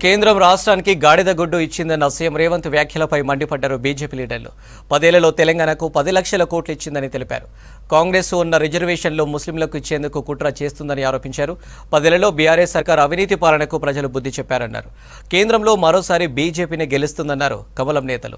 కేంద్రం రాష్ట్రానికి గాడిద గుడ్డు ఇచ్చిందన్న సీఎం రేవంత్ వ్యాఖ్యలపై మండిపడ్డారు బీజేపీ లీడర్లు పదేళ్లలో తెలంగాణకు పది లక్షల కోట్లు ఇచ్చిందని తెలిపారు కాంగ్రెస్ ఉన్న రిజర్వేషన్లు ముస్లింలకు ఇచ్చేందుకు కుట్ర చేస్తుందని ఆరోపించారు పదేళ్లలో బీఆర్ఎస్ సర్కార్ అవినీతి పాలనకు ప్రజలు బుద్ధి చెప్పారన్నారు కేంద్రంలో మరోసారి బీజేపీని గెలుస్తుందన్నారు కమలం నేతలు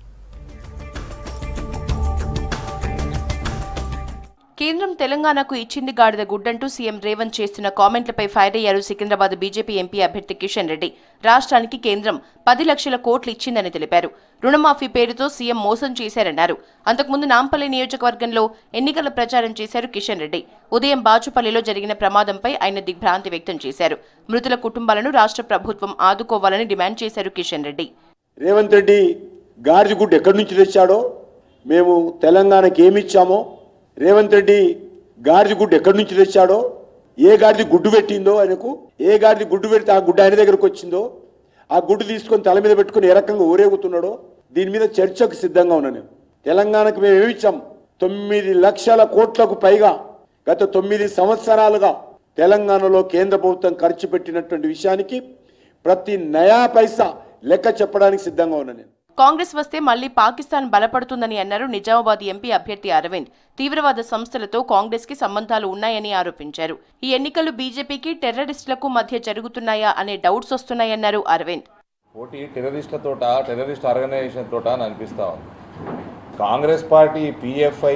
కేంద్రం తెలంగాణకు ఇచ్చింది గాడిద గుడ్డంటూ సీఎం రేవంత్ చేస్తున్న కామెంట్లపై ఫైర్ అయ్యారు సికింద్రాబాద్ బీజేపీ ఎంపీ అభ్యర్థి కిషన్ రెడ్డి రాష్ట్రానికి కేంద్రం పది లక్షల కోట్లు ఇచ్చిందని తెలిపారు రుణమాఫీ పేరుతో సీఎం మోసం చేశారన్నారు అంతకుముందు నాంపల్లి నియోజకవర్గంలో ఎన్నికల ప్రచారం చేశారు కిషన్ రెడ్డి ఉదయం బాచుపల్లిలో జరిగిన ప్రమాదంపై ఆయన దిగ్భ్రాంతి వ్యక్తం చేశారు మృతుల కుటుంబాలను రాష్ట్ర ప్రభుత్వం ఆదుకోవాలని డిమాండ్ చేశారు కిషన్ రెడ్డి రేవంత్ రెడ్డి గాడిద గుడ్డు ఎక్కడి నుంచి తెచ్చాడో మేము తెలంగాణకి ఏమి ఇచ్చామో రేవంత్ రెడ్డి గాడిద గుడ్డు ఎక్కడి నుంచి తెచ్చాడో ఏ గాడిద గుడ్డు పెట్టిందో ఆయనకు ఏ గాడిద గుడ్డు పెడితే ఆ గుడ్డు ఆయన దగ్గరకు వచ్చిందో ఆ గుడ్డు తీసుకొని తల మీద పెట్టుకొని ఏ రకంగా ఊరేగుతున్నాడో దీని మీద చర్చకు సిద్ధంగా ఉన్నాను నేను తెలంగాణకు మేము ఏమి ఇచ్చాం తొమ్మిది లక్షల కోట్లకు పైగా గత తొమ్మిది సంవత్సరాలుగా తెలంగాణలో కేంద్ర ప్రభుత్వం ఖర్చు పెట్టినటువంటి విషయానికి ప్రతి నయా పైసా లెక్క చెప్పడానికి సిద్ధంగా ఉన్నాను నేను కాంగ్రెస్ వస్తే మళ్లీ పాకిస్తాన్ బలపడుతుందని అన్నారు నిజామాబాద్ ఎంపీ అభ్యర్థి అరవింద్ తీవ్రవాద సంస్థలతో కాంగ్రెస్ కి సంబంధాలు ఉన్నాయని ఆరోపించారు ఈ ఎన్నికలు బీజేపీకి టెర్రరిస్టులకు మధ్య జరుగుతున్నాయా అనే డౌట్స్ వస్తున్నాయన్నారు అరవింద్ పోటీ టెర్రరిస్టులతోట టెర్రరిస్ట్ ఆర్గనైజేషన్ తోట అని అనిపిస్తూ ఉంది కాంగ్రెస్ పార్టీ పిఎఫ్ఐ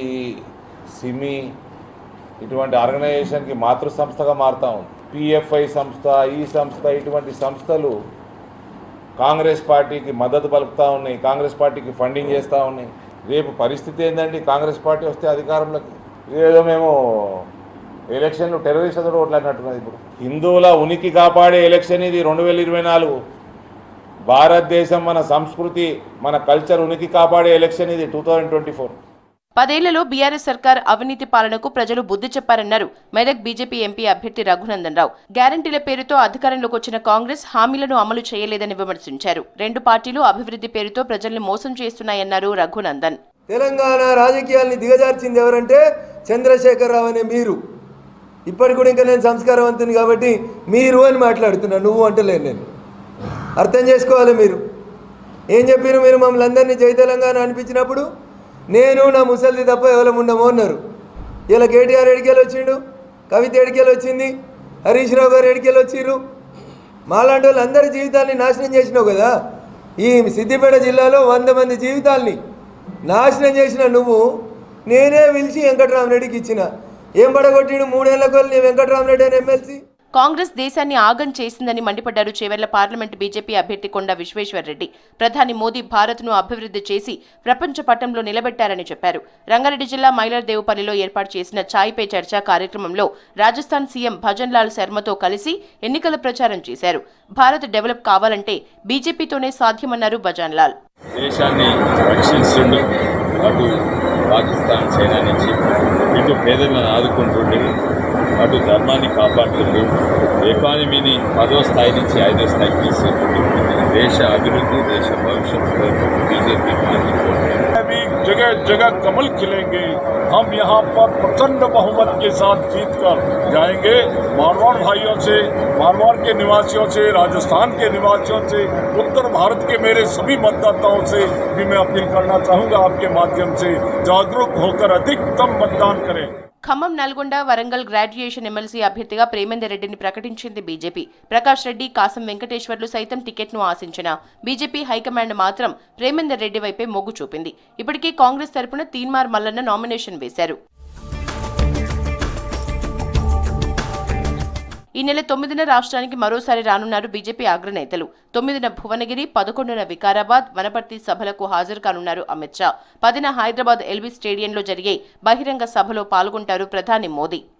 సిమి ఇటువంటి ఆర్గనైజేషన్కి మాతృ సంస్థగా మారుతూ ఉంది పిఎఫ్ఐ సంస్థ ఈ సంస్థ ఇటువంటి సంస్థలు కాంగ్రెస్ పార్టీకి మద్దతు పలుకుతూ ఉన్నాయి కాంగ్రెస్ పార్టీకి ఫండింగ్ చేస్తూ ఉన్నాయి రేపు పరిస్థితి ఏంటంటే కాంగ్రెస్ పార్టీ వస్తే అధికారంలోకి ఏదో మేము ఎలక్షన్లు టెర్రరిస్టులతో ఓట్లాడినట్టున్నది ఇప్పుడు హిందువుల ఉనికి కాపాడే ఎలక్షన్ ఇది రెండు వేల ఇరవై నాలుగు భారతదేశం మన సంస్కృతి మన కల్చర్ ఉనికి కాపాడే ఎలక్షన్ ఇది టూ థౌజండ్ ట్వంటీ ఫోర్ పదేళ్లలో బీఆర్ఎస్ సర్కార్ అవినీతి పాలనకు ప్రజలు బుద్ధి చెప్పారన్నారు మెదక్ బీజేపీ ఎంపీ అభ్యర్థి రఘునందన్ రావు గ్యారంటీల పేరుతో అధికారంలోకి వచ్చిన కాంగ్రెస్ హామీలను అమలు చేయలేదని విమర్శించారు రెండు పార్టీలు అభివృద్ధి పేరుతో ప్రజల్ని మోసం చేస్తున్నాయన్నారు రఘునందన్ తెలంగాణ రాజకీయాల్ని దిగజార్చింది ఎవరంటే చంద్రశేఖరరావు అనే మీరు ఇప్పటికి కూడా ఇంకా నేను సంస్కారవంతుని కాబట్టి మీరు అని మాట్లాడుతున్నా నువ్వు అంటలేను నేను అర్థం చేసుకోవాలి మీరు ఏం చెప్పారు మీరు మమ్మల్ని అందరినీ జై తెలంగాణ అనిపించినప్పుడు నేను నా ముసలిది తప్ప ఎవరం ఉండము అన్నారు ఇలా కేటీఆర్ ఎడికెళ్ళి వచ్చిండు కవిత ఎడికెళ్ళి వచ్చింది హరీష్ రావు గారు ఎడికెళ్ళి వచ్చిర్రు మాలాంటి వాళ్ళు అందరి జీవితాల్ని నాశనం చేసినావు కదా ఈ సిద్దిపేట జిల్లాలో వంద మంది జీవితాల్ని నాశనం చేసిన నువ్వు నేనే పిలిచి వెంకటరామరెడ్డికి ఇచ్చిన ఏం పడగొట్టిడు మూడేళ్ల కొల్లి వెంకటరామరెడ్డి అని ఎమ్మెల్సీ కాంగ్రెస్ దేశాన్ని ఆగం చేసిందని మండిపడ్డారు చేవెళ్ల పార్లమెంటు బీజేపీ అభ్యర్థి కొండ విశ్వేశ్వర్రెడ్డి ప్రధాని మోదీ భారత్ను అభివృద్ధి చేసి ప్రపంచ పటంలో నిలబెట్టారని చెప్పారు రంగారెడ్డి జిల్లా మైలర్దేవుపల్లిలో ఏర్పాటు చేసిన ఛాయ్ పే చర్చ కార్యక్రమంలో రాజస్థాన్ సీఎం భజన్ లాల్ శర్మతో కలిసి ఎన్నికల ప్రచారం చేశారు భారత్ డెవలప్ కావాలంటే బీజేపీతోనే సాధ్యమన్నారు భజన్ లాల్ దేశాన్ని రక్షిస్తుండు అటు పాకిస్తాన్ చైనా నుంచి ఇటు పేదలను ఆదుకుంటుండు అటు ధర్మాన్ని కాపాడుతుండు ఎకానమీని పదో స్థాయి నుంచి ఐదో స్థాయికి తీసుకుంటుండు దేశ అభివృద్ధి దేశ భవిష్యత్తు బీజేపీ పార్టీ भी जगह जगह कमल खिलेंगे हम यहाँ पर प्रचंड बहुमत के साथ जीत कर जाएंगे मारवाड़ भाइयों से मारवाड़ के निवासियों से राजस्थान के निवासियों से उत्तर भारत के मेरे सभी मतदाताओं से भी मैं अपील करना चाहूँगा आपके माध्यम से जागरूक होकर अधिकतम मतदान करें ఖమ్మం నల్గొండ వరంగల్ గ్రాడ్యుయేషన్ ఎమ్మెల్సీ అభ్యర్థిగా ప్రేమేందర్ రెడ్డిని ప్రకటించింది బీజేపీ ప్రకాష్ రెడ్డి కాసం వెంకటేశ్వర్లు సైతం టికెట్ను ఆశించిన బీజేపీ హైకమాండ్ మాత్రం ప్రేమేందర్ రెడ్డి వైపే మొగ్గు చూపింది ఇప్పటికే కాంగ్రెస్ తరపున తీన్మార్ మల్లన్న నామినేషన్ వేశారు ఈ నెల తొమ్మిదిన రాష్ట్రానికి మరోసారి రానున్నారు బీజేపీ అగ్రనేతలు తొమ్మిదిన భువనగిరి పదకొండున వికారాబాద్ వనపర్తి సభలకు హాజరు కానున్నారు అమిత్ షా పదిన హైదరాబాద్ ఎల్బీ స్టేడియంలో జరిగే బహిరంగ సభలో పాల్గొంటారు ప్రధాని మోదీ